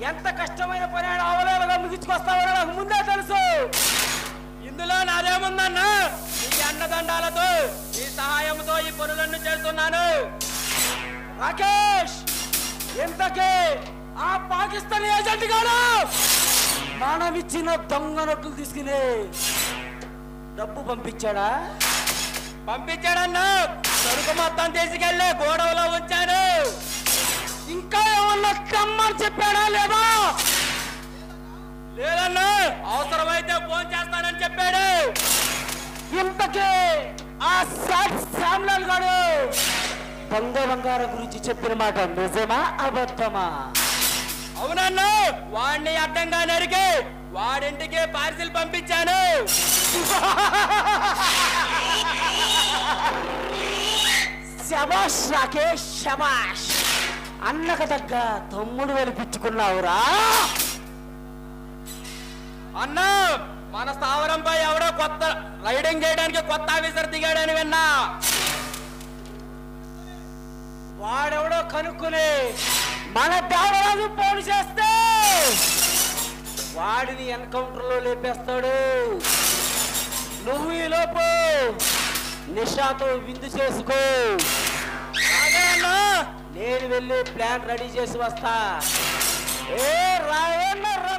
ఎంత కష్టమైన పని ఆడ అవలేలుగా ముగించుకొస్తావో నాకు ముందే తెలుసు ఇందులో నాదేముందన్నా ఈ అన్నదండాలతో ఈ సహాయంతో ఈ పనులన్నీ చేస్తున్నాను రాకేష్ ఇంతకీ ఆ పాకిస్తాన్ ఏజెంట్ గాడు మనమిచ్చిన దొంగ నోట్లు తీసుకుని డబ్బు పంపించాడా పంపించాడన్నా సరుకు మొత్తం తీసుకెళ్ళి గోడవలో ఉంచాను ఇంకా ఏమన్నా తెమ్మని చెప్పాడా లేదా లేదన్నా అవసరమైతే ఫోన్ చేస్తానని చెప్పాడు ఇంతకీ ఆ సాట్ సామ్లాల్ గాడు దొంగ బంగారం గురించి చెప్పిన మాట నిజమా అబద్ధమా అవునన్నా వాడిని అడ్డంగా నరికి వాడింటికి పార్సిల్ పంపించాను శబాష్ రాకేష్ శబాష్ అన్నకు తగ్గ తమ్ముడు వెలిపించుకున్నావురా అన్నా మన స్థావరంపై ఎవడో కొత్త రైడింగ్ చేయడానికి కొత్త ఆఫీసర్ దిగాడని విన్నా వాడెవడో కనుక్కుని మన దేవరాజు ఫోన్ చేస్తే వాడిని ఎన్కౌంటర్ లో లేపేస్తాడు నువ్వు ఈ లోపు నిషాతో విందు చేసుకో అదే అన్నా నేను వెళ్ళి ప్లాన్ రెడీ చేసి వస్తా ఏ రాయన్న రా